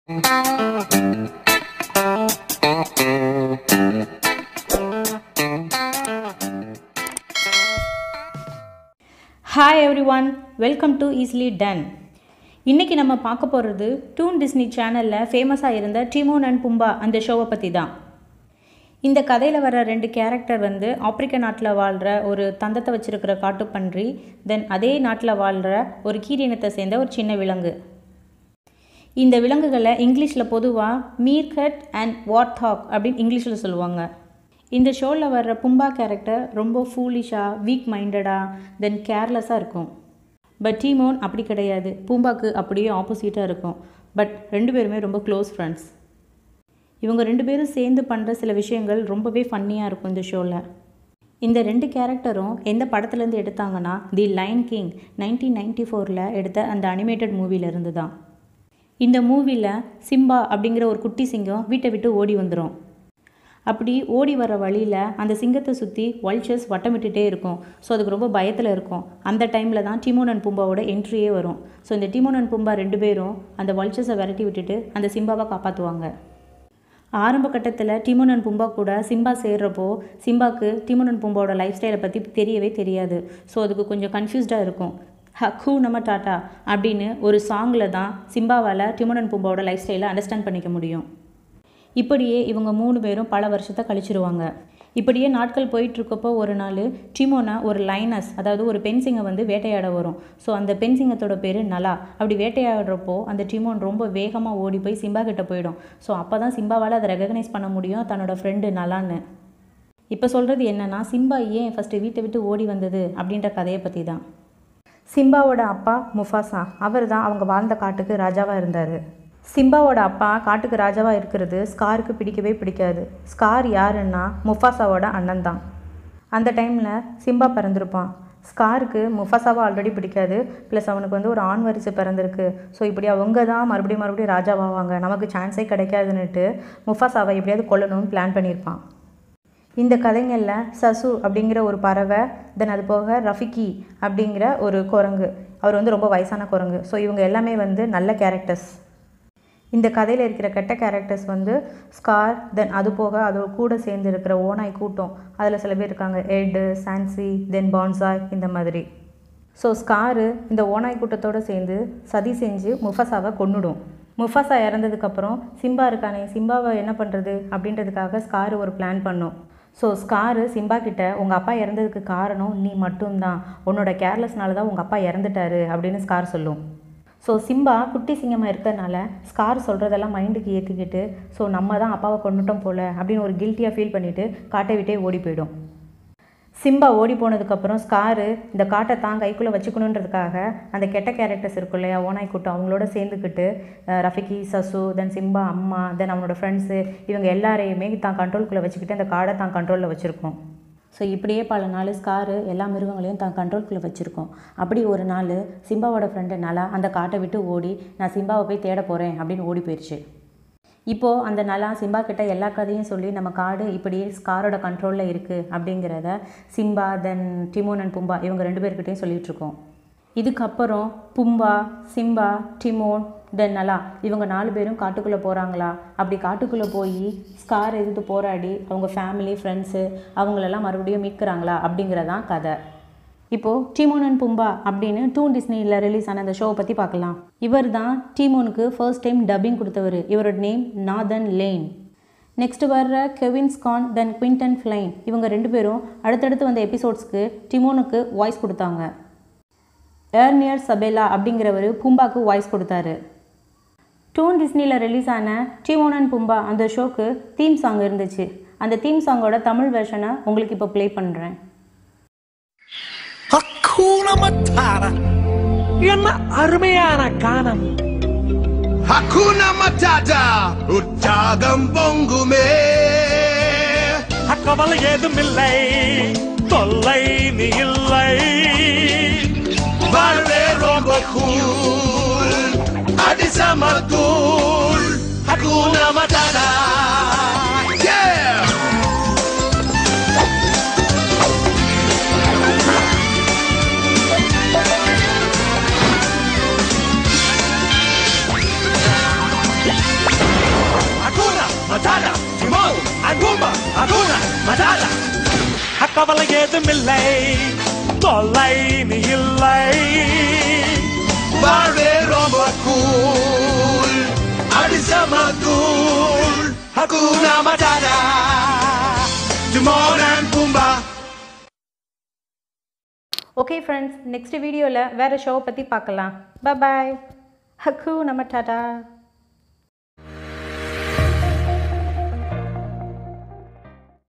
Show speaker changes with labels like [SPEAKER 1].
[SPEAKER 1] Hi everyone welcome to easily done இன்றைக்கி நம்ம பார்க்க போகிறது டூன் டிஸ்னி சேனலில் ஃபேமஸாக இருந்த டிமோன் அண்ட் பும்பா அந்த ஷோவை பற்றி தான் இந்த கதையில் வர ரெண்டு கேரக்டர் வந்து ஆப்பிரிக்க நாட்டில் வாழ்கிற ஒரு தந்தத்தை வச்சிருக்கிற காட்டுப்பன்றி தென் அதே நாட்டில் வாழ்கிற ஒரு கீரினத்தை சேர்ந்த ஒரு சின்ன விலங்கு இந்த விலங்குகளை இங்கிலீஷில் பொதுவாக மீர்கட் அண்ட் வாட்ஹாக் அப்படின்னு இங்கிலீஷில் சொல்லுவாங்க இந்த ஷோவில் வர்ற பும்பா கேரக்டர் ரொம்ப ஃபூலிஷாக வீக் மைண்டடாக தென் கேர்லெஸ்ஸாக இருக்கும் பட் டீமோன் அப்படி கிடையாது பூம்பாக்கு அப்படியே ஆப்போசிட்டாக இருக்கும் பட் ரெண்டு பேருமே ரொம்ப க்ளோஸ் ஃப்ரெண்ட்ஸ் இவங்க ரெண்டு பேரும் சேர்ந்து பண்ணுற சில விஷயங்கள் ரொம்பவே ஃபன்னியாக இருக்கும் இந்த ஷோவில் இந்த ரெண்டு கேரக்டரும் எந்த படத்துலேருந்து எடுத்தாங்கன்னா the Lion King nineteen ninety ஃபோரில் எடுத்த அந்த அனிமேட்டட் மூவிலேருந்து தான் இந்த மூவியில் சிம்பா அப்படிங்கிற ஒரு குட்டி சிங்கம் வீட்டை விட்டு ஓடி வந்துடும் அப்படி ஓடி வர வழியில் அந்த சிங்கத்தை சுற்றி வல்ச்சர்ஸ் வட்டமிட்டுட்டே இருக்கும் ஸோ அதுக்கு ரொம்ப பயத்தில் இருக்கும் அந்த டைமில் தான் டிமோன் அண்ட் பும்பாவோட என்ட்ரியே வரும் ஸோ இந்த டிமோன் அண்ட் பும்பா ரெண்டு பேரும் அந்த வல்ச்சர்ஸை விரட்டி விட்டுட்டு அந்த சிம்பாவை காப்பாற்றுவாங்க ஆரம்ப கட்டத்தில் டிமோன் அண்ட் பும்பா கூட சிம்பா சேர்றப்போ சிம்பாக்கு டிமோன் அண்ட் பும்பாவோட லைஃப் ஸ்டைலை பற்றி தெரியவே தெரியாது ஸோ அதுக்கு கொஞ்சம் கன்ஃபியூஸ்டாக இருக்கும் ஹக்கூ நம்ம டாட்டா அப்படின்னு ஒரு சாங்கில் தான் சிம்பாவால் டிமோன் அண்ட் பும்பாவோட லைஃப் ஸ்டைலை அண்டர்ஸ்டாண்ட் பண்ணிக்க முடியும் இப்படியே இவங்க மூணு பேரும் பல வருஷத்தை கழிச்சிருவாங்க இப்படியே நாட்கள் போயிட்டுருக்கப்போ ஒரு நாள் டிமோனா ஒரு லைனஸ் அதாவது ஒரு பென்சிங்கை வந்து வேட்டையாட வரும் ஸோ அந்த பென்சிங்கத்தோட பேர் நலா அப்படி வேட்டையாடுறப்போ அந்த டிமோன் ரொம்ப வேகமாக ஓடி போய் சிம்பா கிட்ட போயிடும் ஸோ அப்போ தான் சிம்பாவால் அதை ரெகக்னைஸ் பண்ண முடியும் தன்னோட ஃப்ரெண்டு நலான்னு இப்போ சொல்கிறது என்னென்னா சிம்பா ஏன் ஃபஸ்ட்டு வீட்டை விட்டு ஓடி வந்தது அப்படின்ற கதையை பற்றி தான் சிம்பாவோட அப்பா முஃபாசா அவர் தான் அவங்க வாழ்ந்த காட்டுக்கு ராஜாவாக இருந்தார் சிம்பாவோட அப்பா காட்டுக்கு ராஜாவாக இருக்கிறது ஸ்காருக்கு பிடிக்கவே பிடிக்காது ஸ்கார் யாருன்னா முஃபாசாவோட அண்ணன் தான் அந்த டைமில் சிம்பா பிறந்திருப்பான் ஸ்காருக்கு முஃபாசாவை ஆல்ரெடி பிடிக்காது ப்ளஸ் அவனுக்கு வந்து ஒரு ஆண் வரிசை பிறந்திருக்கு ஸோ இப்படி அவங்க தான் மறுபடியும் மறுபடியும் ராஜாவாவாங்க நமக்கு சான்ஸே கிடைக்காதுன்னுட்டு முஃபாசாவை எப்படியாவது கொல்லணும்னு பிளான் பண்ணியிருப்பான் இந்த கதைங்களில் சசு அப்படிங்கிற ஒரு பறவை தென் அது போக ரஃபிகி அப்படிங்கிற ஒரு குரங்கு அவர் வந்து ரொம்ப வயசான குரங்கு ஸோ இவங்க எல்லாமே வந்து நல்ல கேரக்டர்ஸ் இந்த கதையில் இருக்கிற கெட்ட கேரக்டர்ஸ் வந்து ஸ்கார் தென் அது போக அது கூட சேர்ந்து இருக்கிற ஓனாய் கூட்டம் அதில் சில பேர் இருக்காங்க எட்டு சான்சி தென் பான்சாய் இந்த மாதிரி ஸோ ஸ்காரு இந்த ஓனாய் கூட்டத்தோடு சேர்ந்து சதி செஞ்சு முஃபசாவை கொன்னுடும் முஃபசா இறந்ததுக்கப்புறம் சிம்பா இருக்கானே சிம்பாவை என்ன பண்ணுறது அப்படின்றதுக்காக ஸ்காரு ஒரு பிளான் பண்ணும் ஸோ ஸ்காரு சிம்பா கிட்ட உங்கள் அப்பா இறந்ததுக்கு காரணம் நீ மட்டும்தான் உன்னோட கேர்லெஸ்னால தான் உங்கள் அப்பா இறந்துட்டாரு அப்படின்னு ஸ்கார் சொல்லும் ஸோ சிம்பா குட்டி சிங்கமாக இருக்கிறதுனால ஸ்கார் சொல்கிறதெல்லாம் மைண்டுக்கு ஏற்றிக்கிட்டு ஸோ நம்ம தான் அப்பாவை கொண்டுட்டோம் போல் அப்படின்னு ஒரு கில்ட்டியாக ஃபீல் பண்ணிவிட்டு காட்டை விட்டே ஓடி போயிடும் சிம்பா ஓடி போனதுக்கப்புறம் ஸ்காரு இந்த காட்டை தான் கைக்குள்ளே வச்சுக்கணுன்றதுக்காக அந்த கெட்ட கேரக்டர்ஸ் இருக்கும் இல்லையா ஓனாய் கூட்டம் அவங்களோட சேர்ந்துக்கிட்டு ரஃபிகி சசு தென் சிம்பா அம்மா தென் அவனோட ஃப்ரெண்ட்ஸு இவங்க எல்லாரையுமே தான் கண்ட்ரோல்குள்ளே வச்சுக்கிட்டு அந்த காடை தான் கண்ட்ரோலில் வச்சுருக்கோம் ஸோ இப்படியே பல நாள் ஸ்காரு எல்லா மிருகங்களையும் தான் கண்ட்ரோல்குள்ளே வச்சுருக்கோம் அப்படி ஒரு நாள் சிம்பாவோட ஃப்ரெண்டு நலா அந்த காட்டை விட்டு ஓடி நான் சிம்பாவை போய் தேட போகிறேன் அப்படின்னு ஓடி போயிடுச்சு இப்போது அந்த நலா சிம்பா கிட்ட எல்லா கதையும் சொல்லி நம்ம காடு இப்படி ஸ்காரோட கண்ட்ரோலில் இருக்குது அப்படிங்கிறத சிம்பா தென் டிமோன் அண்ட் பும்பா இவங்க ரெண்டு பேர்கிட்டையும் சொல்லிகிட்ருக்கோம் இதுக்கப்புறம் பும்பா சிம்பா டிமோன் தென் நலா இவங்க நாலு பேரும் காட்டுக்குள்ளே போகிறாங்களா அப்படி காட்டுக்குள்ளே போய் ஸ்கார் எதிர்த்து போராடி அவங்க ஃபேமிலி ஃப்ரெண்ட்ஸு அவங்களெல்லாம் மறுபடியும் மீட்கிறாங்களா அப்படிங்கிறதான் கதை இப்போது டீமோன் அண்ட் பும்பா அப்படின்னு டூன் டிஸ்னியில் ரிலீஸ் ஆன அந்த ஷோவை பற்றி பார்க்கலாம் இவர் தான் டீமோனுக்கு ஃபர்ஸ்ட் டைம் டப்பிங் கொடுத்தவர் இவரோட நேம் நாதன் லேன் நெக்ஸ்ட் வர்ற Kevin Schon then Quinton Flynn இவங்க ரெண்டு பேரும் அடுத்தடுத்து வந்த எபிசோட்ஸ்க்கு டிமோனுக்கு வாய்ஸ் கொடுத்தாங்க ஏர்னியர் சபேலா அப்படிங்கிறவர் பும்பாக்கு வாய்ஸ் கொடுத்தாரு டூன் டிஸ்னியில் ரிலீஸ் ஆன டிமோன் அண்ட் பும்பா அந்த ஷோக்கு தீம் சாங் இருந்துச்சு அந்த தீம் சாங்கோட தமிழ் வெர்ஷனை உங்களுக்கு இப்போ ப்ளே பண்ணுறேன்
[SPEAKER 2] ஹக்கூன மத்தாரா என்ன அருமையான கானம்
[SPEAKER 3] Hakuna Matata, உற்சாகம் பொங்குமே
[SPEAKER 2] அக்கவலை ஏதுமில்லை தொல்லை நீ இல்லை
[SPEAKER 3] வாழ்வே ரொம்ப cool, அடிசம cool. Hakuna Matata, yeah! Matata.
[SPEAKER 2] கவலை ஏதுமில்லை தொல்லை நீ இல்லை
[SPEAKER 3] வாழ்வே ரொம்ப cool. அடி செம cool. Hakuna Matata. Timon and Pumbaa.
[SPEAKER 1] Okay friends next வீடியோவில் வேறு ஷோவை பற்றி பார்க்கலாம் பாய் ஹக்கு நம்ம டாடா